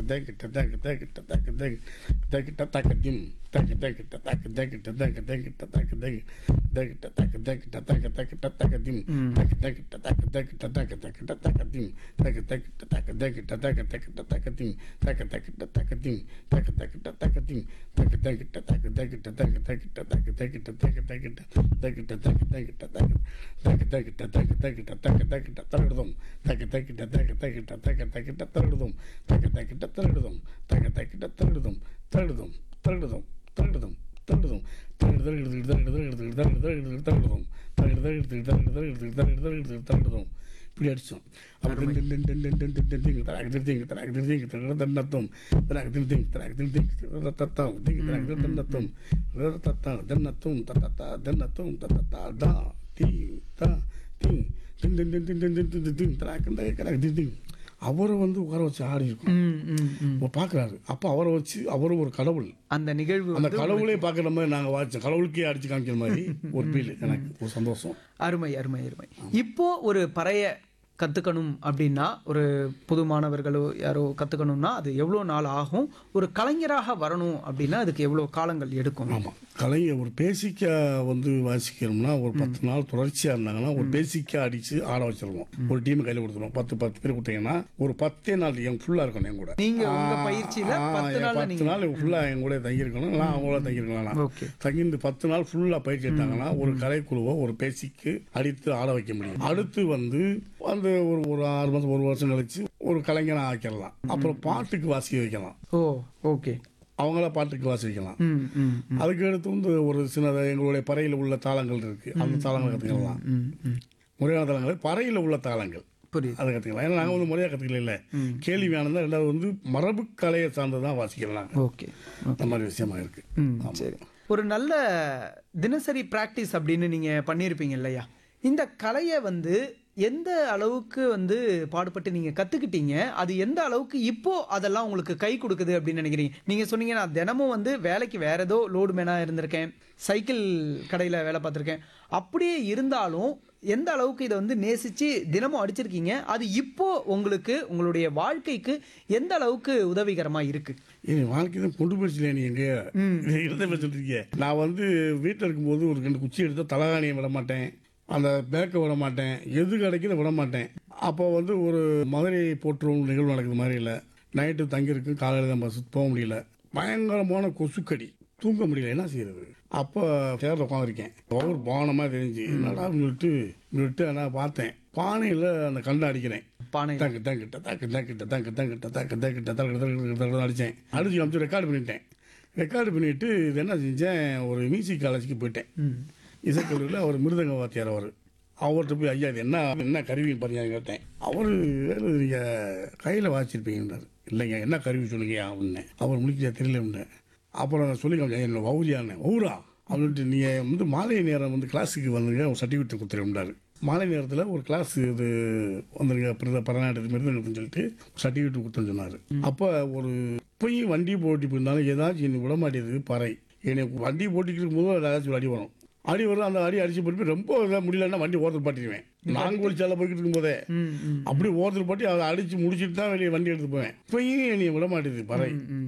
தக்கிட்ட தக்கு தக்கிட்ட தக்கு தக்கு தக்கிட்ட தக்கத்திம் தக்கு தக்கிட்ட தக்கு தக்கிட்ட தக்கு தக்கிட்ட தக்கு தக்கு தக்கிட்ட தக்கு தக்கிட்ட தக்கு தக்கிட்ட தக்கத்திம் தக்கு தக்கிட்ட தக்கு தக்கிட்ட தக்கு தக்கிட்ட தக்கத்திம் தக்கு தக்கிட்ட தக்கு தக்கிட்ட தக்கு தக்கிட்ட தக்கத்திம் தக்கு தக்கிட்ட தக்கத்திம் தக்கு தக்கிட்ட தக்கத்திம் தக்கு தக்கிட்ட தக்கு தக்கிட்ட தக்கு தக்கிட்ட தக்கு தக்கிட்ட தக்கு தக்கிட்ட தக்கிட்ட தக்கு தக்கிட்ட தக்கு தக்கு தக்கிட்ட தக்கு தக்கிட்ட தக்கு தக்கிட்ட தரடுதும் தக்கு தக்கிட்ட தக்கு தக்கிட்ட தக்கு தக்கிட்ட தரடுதும் தக்கு தக்கிட்ட தரடுதும் தக்கு தக்கிட்ட தரடுதும் தரடுதும் தரடுதும் தரடுதும் தரடுதும் தரடு தரடு தரடு தரடு தரடு தரடுதும் தரடு தரடு தரடு தரடு தரடு தரடு தரடுதும் இப்படி அடிச்சோம் அப்புறம் டின் டின் டின் டின் டின் டின் டின் டின் தராக் டின் டின் தராக் டின் டின் தராக் தன்னத்தும் தராக் டின் டின் தராக் டின் டின் தத்தத்தம் டின் தராக் டின் தன்னத்தும் தத்தத்தம் தன்னத்தும் தத்தத்தா தன்னத்தும் தத்தத்தா தா தி தா தி டின் டின் டின் டின் டின் டின் டின் டின் தராக் தராக் டின் டின் அவரை வந்து உட்கார வச்சு ஆடி இருக்கும் ம், ம், ம். இப்போ பார்க்குறாரு அப்போ அவரை வச்சு அவரும் ஒரு கடவுள் அந்த நிகழ்வு அந்த வந்து கடவுளே பார்க்குற மாதிரி நாங்கள் வாட்சோம் கடவுளுக்கே அடிச்சு காமிக்கிற மாதிரி ஒரு ஃபீல் எனக்கு ஒரு சந்தோஷம் அருமை அருமை அருமை இப்போ ஒரு பறைய கத்துக்கணும் அப்படின்னா ஒரு புது மாணவர்களோ யாரோ கத்துக்கணும்னா அது எவ்வளோ நாள் ஆகும் ஒரு கலைஞராக வரணும் அப்படின்னா அதுக்கு எவ்வளோ காலங்கள் எடுக்கும் ஆமாம் கலைஞர் ஒரு பேசிக்கா வந்து வாசிக்கணும்னா ஒரு பத்து நாள் தொடர்ச்சியாக இருந்தாங்கன்னா ஒரு பேசிக்கா அடித்து ஆட வச்சிருவோம் ஒரு டீம் கையில் கொடுத்துருவோம் பத்து பத்து பேர் கொடுத்தீங்கன்னா ஒரு பத்தே நாள் என் ஃபுல்லாக இருக்கணும் என் கூட நீங்க உங்க ஆ, பயிற்சியில ஆ, பத்து என் நாள்ல பத்து நீங்க நாள் ஃபுல்லாக என் கூட தங்கியிருக்கணும் நான் அவங்கள தங்கியிருக்கலாம் ஓகே தங்கிருந்து பத்து நாள் ஃபுல்லாக பயிற்சி எடுத்தாங்கன்னா ஒரு கலைக்குழுவை ஒரு பேசிக்கு அடித்து ஆட வைக்க முடியும் அடுத்து வந்து அந்த ஒரு ஒரு ஆறு மாதம் ஒரு வருஷம் கழிச்சு ஒரு கலைஞனை ஆக்கிடலாம் அப்புறம் பாட்டுக்கு வாசிக்க வைக்கலாம் ஓ ஓகே அவங்கள பாட்டுக்கு வாசி வைக்கலாம் ம் ம் ம், அதுக்கு அடுத்து வந்து ஒரு சின்னதாக எங்களுடைய பறையில் உள்ள தாளங்கள் இருக்கு அந்த தாளங்களை கற்றுக்கலாம் ம் ம் முறையான தாளங்கள் பறையில் உள்ள தாளங்கள் புரியுது அதை கற்றுக்கலாம் ஏன்னா நாங்கள் வந்து முறையாக கற்றுக்கல இல்லை கேள்வி ஆனந்தா ரெண்டாவது வந்து மரபு கலையை சார்ந்து தான் வாசிக்கலாம் நாங்கள் ஓகே அந்த மாதிரி விஷயமா இருக்கு ம் சரி ஒரு நல்ல தினசரி ப்ராக்டிஸ் அப்படின்னு நீங்கள் பண்ணியிருப்பீங்க இல்லையா இந்த கலையை வந்து எந்த அளவுக்கு வந்து பாடுபட்டு நீங்கள் கற்றுக்கிட்டீங்க அது எந்த அளவுக்கு இப்போ அதெல்லாம் உங்களுக்கு கை கொடுக்குது அப்படின்னு நினைக்கிறீங்க நீங்கள் சொன்னீங்க நான் தினமும் வந்து வேலைக்கு வேற ஏதோ லோடு மேனாக இருந்திருக்கேன் சைக்கிள் கடையில் வேலை பார்த்துருக்கேன் அப்படியே இருந்தாலும் எந்த அளவுக்கு இதை வந்து நேசித்து தினமும் அடிச்சிருக்கீங்க அது இப்போ உங்களுக்கு உங்களுடைய வாழ்க்கைக்கு எந்த அளவுக்கு உதவிகரமாக இருக்குது என் வாழ்க்கை தான் கொண்டு போயிடுச்சுல நீ எங்க இருந்த பேசிட்டு இருக்கீங்க நான் வந்து வீட்டில் இருக்கும்போது ஒரு ரெண்டு குச்சி எடுத்து தலகாணியை விட மாட்டேன் அந்த பேக்கை விட மாட்டேன் எது கிடைக்குது விட மாட்டேன் அப்போ வந்து ஒரு மதுரை போட்டுரும் நிகழ்வு நடக்குது மாதிரி இல்லை நைட்டு தங்கியிருக்கு காலையில் தான் பஸ் போக முடியல பயங்கரமான கொசுக்கடி தூங்க முடியல என்ன செய்யறது அப்போ சேரில் உட்காந்துருக்கேன் ஒரு பானமாக தெரிஞ்சு என்னடா சொல்லிட்டு விட்டு நான் பார்த்தேன் பானையில் அந்த கண்டை அடிக்கிறேன் பானை தங்கு தங்கிட்ட தக்கு தங்கிட்ட தங்கு தங்கிட்ட தக்கு தங்கிட்ட தக்கு தக்கு தக்கு அடித்தேன் அடிச்சு அமிச்சு ரெக்கார்டு பண்ணிட்டேன் ரெக்கார்டு பண்ணிட்டு இது என்ன செஞ்சேன் ஒரு மியூசிக் காலேஜுக்கு போயிட்டேன் ம் இசைக்கல்லூரில் அவர் மிருதங்க வாத்தியார் அவர் அவர்கிட்ட போய் ஐயா இது என்ன என்ன கருவின்னு பாருங்க கேட்டேன் அவர் நீங்கள் கையில் வாசிச்சிருப்பீங்கன்றார் இல்லைங்க என்ன கருவி சொல்லுங்க அப்படின்னேன் அவர் முடிக்க தெரியலன்னு அப்புறம் நான் சொல்லி காமிச்சேன் என்ன வௌரியான்னு வௌரா அப்படின்ட்டு நீங்கள் வந்து மாலை நேரம் வந்து கிளாஸுக்கு வந்துங்க ஒரு சர்டிஃபிகேட் கொடுத்துருந்தாரு மாலை நேரத்தில் ஒரு கிளாஸ் இது வந்துருங்க பிரத பரநாட்டு மிருதங்கத்துன்னு சொல்லிட்டு சர்டிஃபிகேட் கொடுத்துன்னு சொன்னார் அப்போ ஒரு போய் வண்டி போட்டி போயிருந்தாலும் ஏதாச்சும் என்னை விட மாட்டேங்குது பறை என்னை வண்டி போட்டிட்டு இருக்கும்போது ஏதாச்சும் ஒரு அடி வரும் அடி வரும் அந்த அடி அடிச்சு போட்டு ரொம்ப இதாக முடியலன்னா வண்டி ஓரத்தில் பாட்டிடுவேன் நாங்கள் ஒரு சாலை போய்கிட்டு இருக்கும்போதே ம் ம் அப்படி ஓரத்தில் பாட்டி அதை அடிச்சு முடிச்சிட்டு தான் வெளியே வண்டி எடுத்து போவேன் இப்பயும் என்னை விட மாட்டேங்குது பறை ம்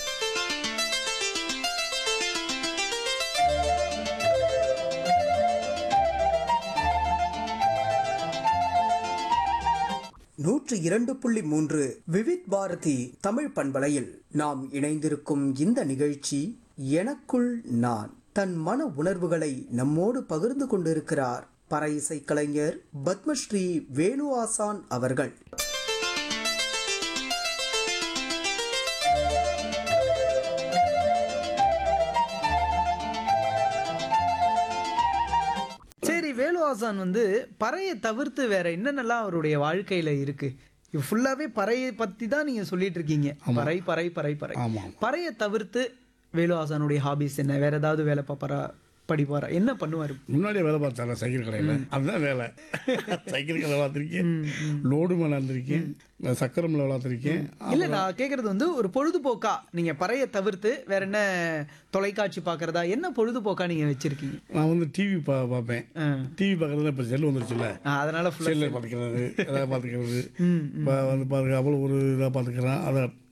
நூற்று இரண்டு புள்ளி மூன்று விவித் பாரதி தமிழ் பண்பலையில் நாம் இணைந்திருக்கும் இந்த நிகழ்ச்சி எனக்குள் நான் தன் மன உணர்வுகளை நம்மோடு பகிர்ந்து கொண்டிருக்கிறார் பற இசை கலைஞர் பத்மஸ்ரீ வேணு ஆசான் அவர்கள் சரி வேலுவாசான் வந்து பறையை தவிர்த்து வேற என்னென்னலாம் அவருடைய வாழ்க்கையில இருக்கு இது ஃபுல்லாவே பறையை பத்தி தான் நீங்க சொல்லிட்டு இருக்கீங்க பறை பறை பறை பறை ஆமாம் பறையை தவிர்த்து வேலுவாசானுடைய ஹாபிஸ் என்ன வேற ஏதாவது வேலை பார்ப்பாரா படிப்பாரா என்ன பண்ணுவாரு முன்னாடியே வேலை பார்த்தால சைக்கிள் கடையில் அதுதான் வேலை சைக்கிள் கடை வளர்த்துருக்கேன் லோடு மேலே இருந்திருக்கேன் சக்கரமில் வளர்த்துருக்கேன் இல்ல நான் கேக்குறது வந்து ஒரு பொழுதுபோக்கா நீங்க பறையை தவிர்த்து வேற என்ன தொலைக்காட்சி பார்க்கறதா என்ன பொழுதுபோக்கா நீங்க வச்சிருக்கீங்க நான் வந்து டிவி பா பார்ப்பேன் ஆ. டிவி பார்க்குறதுல இப்போ செல் வந்துருச்சுல்ல ஆ, அதனால ஃபுல்லா செல்லில் பார்த்துக்கிறது எதாவது பார்த்துக்கிறது ம் இப்போ வந்து பாருங்க அவ்வளோ ஒரு இதாக பார்த்துக்கிறேன் அதை